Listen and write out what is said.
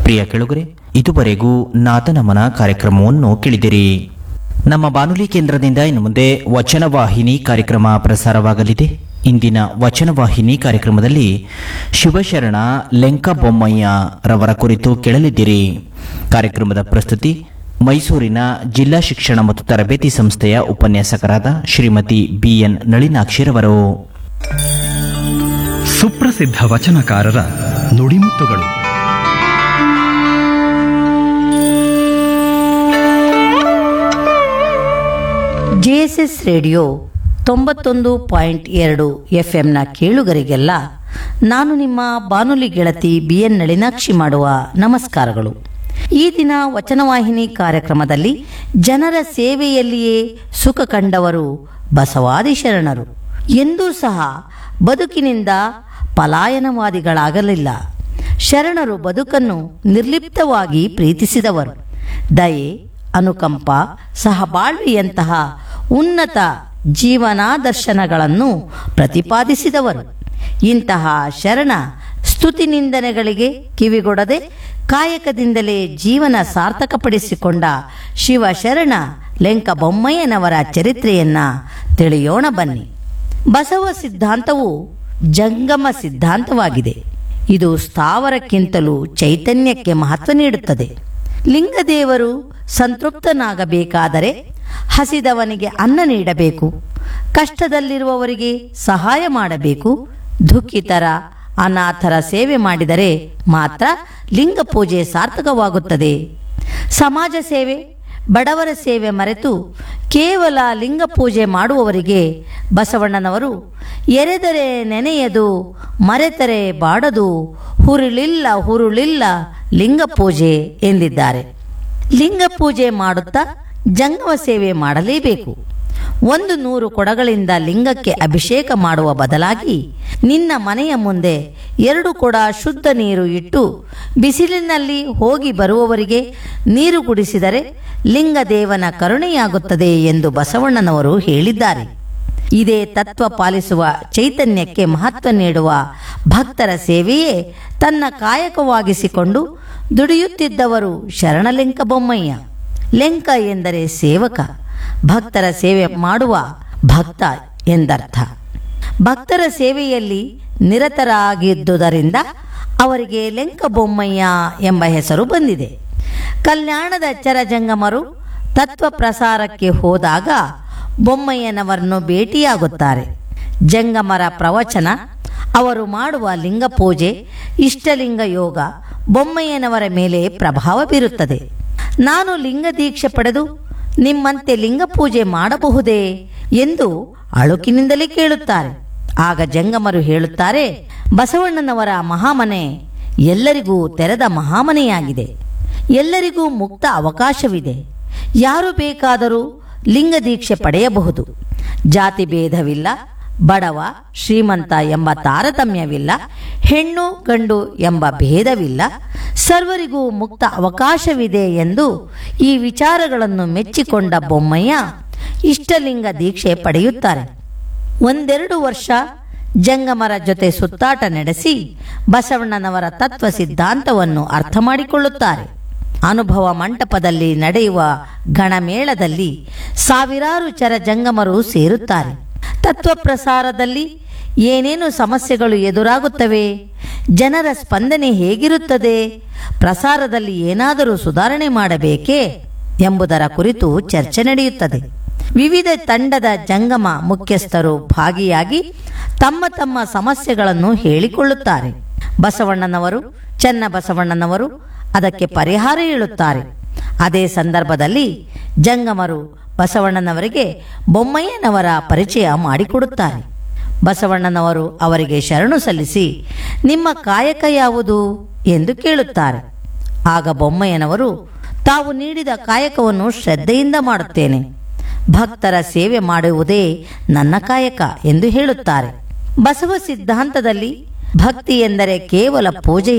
ಪ್ರಿಯ ಕೆಳುಗರೆ ಇದುವರೆಗೂ ನಾಥನಮನ ಕಾರ್ಯಕ್ರಮವನ್ನು ಕೇಳಿದಿರಿ ನಮ್ಮ ಬಾನುಲಿ ಕೇಂದ್ರದಿಂದ ಇನ್ನು ಮುಂದೆ ವಚನವಾಹಿನಿ ಕಾರ್ಯಕ್ರಮ ಪ್ರಸಾರವಾಗಲಿದೆ ಇಂದಿನ ವಚನವಾಹಿನಿ ಕಾರ್ಯಕ್ರಮದಲ್ಲಿ ಶಿವಶರಣ ಲೆಂಕಬೊಮ್ಮಯ್ಯ ರವರ ಕುರಿತು ಕೇಳಲಿದ್ದೀರಿ ಕಾರ್ಯಕ್ರಮದ ಪ್ರಸ್ತುತಿ ಮೈಸೂರಿನ ಜಿಲ್ಲಾ ಶಿಕ್ಷಣ ಮತ್ತು ತರಬೇತಿ ಸಂಸ್ಥೆಯ ಉಪನ್ಯಾಸಕರಾದ ಶ್ರೀಮತಿ ಬಿಎನ್ ನಳಿನಾಕ್ಷಿರವರು ಸುಪ್ರಸಿದ್ಧ ವಚನಕಾರರ ನುಡಿಮುತ್ತುಗಳು ಜೆಎಸ್ಎಸ್ ರೇಡಿಯೋ ತೊಂಬತ್ತೊಂದು ಪಾಯಿಂಟ್ ಎರಡು ಎಫ್ಎಂನ ಕೇಳುಗರಿಗೆಲ್ಲ ನಾನು ನಿಮ್ಮ ಬಾನುಲಿ ಗೆಳತಿ ಬಿಎನ್ ನಳಿನಾಕ್ಷಿ ಮಾಡುವ ನಮಸ್ಕಾರಗಳು ಈ ದಿನ ವಚನವಾಹಿನಿ ಕಾರ್ಯಕ್ರಮದಲ್ಲಿ ಜನರ ಸೇವೆಯಲ್ಲಿಯೇ ಸುಖ ಕಂಡವರು ಬಸವಾದಿ ಶರಣರು ಎಂದೂ ಸಹ ಬದುಕಿನಿಂದ ಪಲಾಯನವಾದಿಗಳಾಗಲಿಲ್ಲ ಶರಣರು ಬದುಕನ್ನು ನಿರ್ಲಿಪ್ತವಾಗಿ ಪ್ರೀತಿಸಿದವರು ದಯೆ ಅನುಕಂಪ ಸಹಬಾಳ್ವೆಯಂತಹ ಉನ್ನತ ಜೀವನಾದರ್ಶನಗಳನ್ನು ಪ್ರತಿಪಾದಿಸಿದವರು ಇಂತಹ ಶರಣ ಸ್ತುತಿ ನಿಂದನೆಗಳಿಗೆ ಕಿವಿಗೊಡದೆ ಕಾಯಕದಿಂದಲೇ ಜೀವನ ಸಾರ್ಥಕಪಡಿಸಿಕೊಂಡ ಶಿವಶರಣ ಲೆಂಕಬೊಮ್ಮಯ್ಯನವರ ಚರಿತ್ರೆಯನ್ನ ತಿಳಿಯೋಣ ಬನ್ನಿ ಬಸವ ಸಿದ್ಧಾಂತವು ಜಂಗಮ ಸಿದ್ಧಾಂತವಾಗಿದೆ ಇದು ಸ್ಥಾವರಕ್ಕಿಂತಲೂ ಚೈತನ್ಯಕ್ಕೆ ಮಹತ್ವ ನೀಡುತ್ತದೆ ಲಿಂಗದೇವರು ಸಂತೃಪ್ತನಾಗಬೇಕಾದರೆ ಹಸಿದವನಿಗೆ ಅನ್ನ ನೀಡಬೇಕು ಕಷ್ಟದಲ್ಲಿರುವವರಿಗೆ ಸಹಾಯ ಮಾಡಬೇಕು ದುಃಖಿತರ ಅನಾಥರ ಸೇವೆ ಮಾಡಿದರೆ ಮಾತ್ರ ಲಿಂಗ ಪೂಜೆ ಸಾರ್ಥಕವಾಗುತ್ತದೆ ಸಮಾಜ ಸೇವೆ ಬಡವರ ಸೇವೆ ಮರೆತು ಕೇವಲ ಲಿಂಗ ಪೂಜೆ ಮಾಡುವವರಿಗೆ ಬಸವಣ್ಣನವರು ಎರೆದರೆ ನೆನೆಯದು ಮರೆತರೆ ಬಾಡದು ಹುರುಳಿಲ್ಲ ಹುರುಳಿಲ್ಲ ಲಿಂಗ ಪೂಜೆ ಎಂದಿದ್ದಾರೆ ಲಿಂಗ ಪೂಜೆ ಮಾಡುತ್ತಾ ಜಂಗಮ ಸೇವೆ ಮಾಡಲೇಬೇಕು ಒಂದು ನೂರು ಕೊಡಗಳಿಂದ ಲಿಂಗಕ್ಕೆ ಅಭಿಷೇಕ ಮಾಡುವ ಬದಲಾಗಿ ನಿನ್ನ ಮನೆಯ ಮುಂದೆ ಎರಡು ಕೊಡ ಶುದ್ಧ ನೀರು ಇಟ್ಟು ಬಿಸಿಲಿನಲ್ಲಿ ಹೋಗಿ ಬರುವವರಿಗೆ ನೀರು ಕುಡಿಸಿದರೆ ಲಿಂಗದೇವನ ಕರುಣೆಯಾಗುತ್ತದೆ ಎಂದು ಬಸವಣ್ಣನವರು ಹೇಳಿದ್ದಾರೆ ಇದೇ ತತ್ವ ಪಾಲಿಸುವ ಚೈತನ್ಯಕ್ಕೆ ಮಹತ್ವ ನೀಡುವ ಭಕ್ತರ ಸೇವೆಯೇ ತನ್ನ ಕಾಯಕವಾಗಿಸಿಕೊಂಡು ದುಡಿಯುತ್ತಿದ್ದವರು ಶರಣಲೆಂಕ ಬೊಮ್ಮಯ್ಯ ಲೆಂಕ ಎಂದರೆ ಸೇವಕ ಭಕ್ತರ ಸೇವೆ ಮಾಡುವ ಭಕ್ತ ಎಂದರ್ಥ ಭಕ್ತರ ಸೇವೆಯಲ್ಲಿ ನಿರತರಾಗಿದ್ದುದರಿಂದ ಅವರಿಗೆ ಲೆಂಕ ಬೊಮ್ಮಯ್ಯ ಎಂಬ ಹೆಸರು ಬಂದಿದೆ ಕಲ್ಯಾಣದ ಚರಜಂಗಮರು ತತ್ವ ಪ್ರಸಾರಕ್ಕೆ ಹೋದಾಗ ಬೊಮ್ಮಯ್ಯನವರನ್ನು ಭೇಟಿಯಾಗುತ್ತಾರೆ ಜಂಗಮರ ಪ್ರವಚನ ಅವರು ಮಾಡುವ ಲಿಂಗ ಪೂಜೆ ಇಷ್ಟಲಿಂಗ ಯೋಗ ಬೊಮ್ಮಯ್ಯನವರ ಮೇಲೆ ಪ್ರಭಾವ ಬೀರುತ್ತದೆ ನಾನು ಲಿಂಗ ದೀಕ್ಷೆ ಪಡೆದು ನಿಮ್ಮಂತೆ ಲಿಂಗ ಪೂಜೆ ಮಾಡಬಹುದೇ ಎಂದು ಅಳುಕಿನಿಂದಲೇ ಕೇಳುತ್ತಾರೆ ಆಗ ಜಂಗಮರು ಹೇಳುತ್ತಾರೆ ಬಸವಣ್ಣನವರ ಮಹಾಮನೆ ಎಲ್ಲರಿಗೂ ತೆರೆದ ಮಹಾಮನೆಯಾಗಿದೆ ಎಲ್ಲರಿಗೂ ಮುಕ್ತ ಅವಕಾಶವಿದೆ ಯಾರು ಬೇಕಾದರೂ ಲಿಂಗ ದೀಕ್ಷೆ ಪಡೆಯಬಹುದು ಜಾತಿ ಭೇದವಿಲ್ಲ ಬಡವ ಶ್ರೀಮಂತ ಎಂಬ ತಾರತಮ್ಯವಿಲ್ಲ ಹೆಣ್ಣು ಗಂಡು ಎಂಬ ಭೇದವಿಲ್ಲ ಸರ್ವರಿಗೂ ಮುಕ್ತ ಅವಕಾಶವಿದೆ ಎಂದು ಈ ವಿಚಾರಗಳನ್ನು ಮೆಚ್ಚಿಕೊಂಡ ಬೊಮ್ಮಯ್ಯ ಇಷ್ಟಲಿಂಗ ದೀಕ್ಷೆ ಪಡೆಯುತ್ತಾರೆ ಒಂದೆರಡು ವರ್ಷ ಜಂಗಮರ ಜೊತೆ ಸುತ್ತಾಟ ನಡೆಸಿ ಬಸವಣ್ಣನವರ ತತ್ವ ಸಿದ್ಧಾಂತವನ್ನು ಅರ್ಥ ಮಾಡಿಕೊಳ್ಳುತ್ತಾರೆ ಅನುಭವ ಮಂಟಪದಲ್ಲಿ ನಡೆಯುವ ಗಣಮೇಳದಲ್ಲಿ ಸಾವಿರಾರು ಚರ ಜಂಗಮರು ಸೇರುತ್ತಾರೆ ತತ್ವ ಪ್ರಸಾರದಲ್ಲಿ ಏನೇನು ಸಮಸ್ಯೆಗಳು ಎದುರಾಗುತ್ತವೆ ಜನರ ಸ್ಪಂದನೆ ಹೇಗಿರುತ್ತದೆ ಪ್ರಸಾರದಲ್ಲಿ ಏನಾದರೂ ಸುಧಾರಣೆ ಮಾಡಬೇಕೇ ಎಂಬುದರ ಕುರಿತು ಚರ್ಚೆ ನಡೆಯುತ್ತದೆ ವಿವಿಧ ತಂಡದ ಜಂಗಮ ಮುಖ್ಯಸ್ಥರು ಭಾಗಿಯಾಗಿ ತಮ್ಮ ತಮ್ಮ ಸಮಸ್ಯೆಗಳನ್ನು ಹೇಳಿಕೊಳ್ಳುತ್ತಾರೆ ಬಸವಣ್ಣನವರು ಚೆನ್ನ ಬಸವಣ್ಣನವರು ಅದಕ್ಕೆ ಪರಿಹಾರ ಹೇಳುತ್ತಾರೆ ಅದೇ ಸಂದರ್ಭದಲ್ಲಿ ಜಂಗಮರು ಬಸವಣ್ಣನವರಿಗೆ ಬೊಮ್ಮಯ್ಯನವರ ಪರಿಚಯ ಮಾಡಿಕೊಡುತ್ತಾರೆ ಬಸವಣ್ಣನವರು ಅವರಿಗೆ ಶರಣು ಸಲ್ಲಿಸಿ ನಿಮ್ಮ ಕಾಯಕ ಯಾವುದು ಎಂದು ಕೇಳುತ್ತಾರೆ ಆಗ ಬೊಮ್ಮಯ್ಯನವರು ತಾವು ನೀಡಿದ ಕಾಯಕವನ್ನು ಶ್ರದ್ಧೆಯಿಂದ ಮಾಡುತ್ತೇನೆ ಭಕ್ತರ ಸೇವೆ ಮಾಡುವುದೇ ನನ್ನ ಕಾಯಕ ಎಂದು ಹೇಳುತ್ತಾರೆ ಬಸವ ಸಿದ್ಧಾಂತದಲ್ಲಿ ಭಕ್ತಿ ಎಂದರೆ ಕೇವಲ ಪೂಜೆ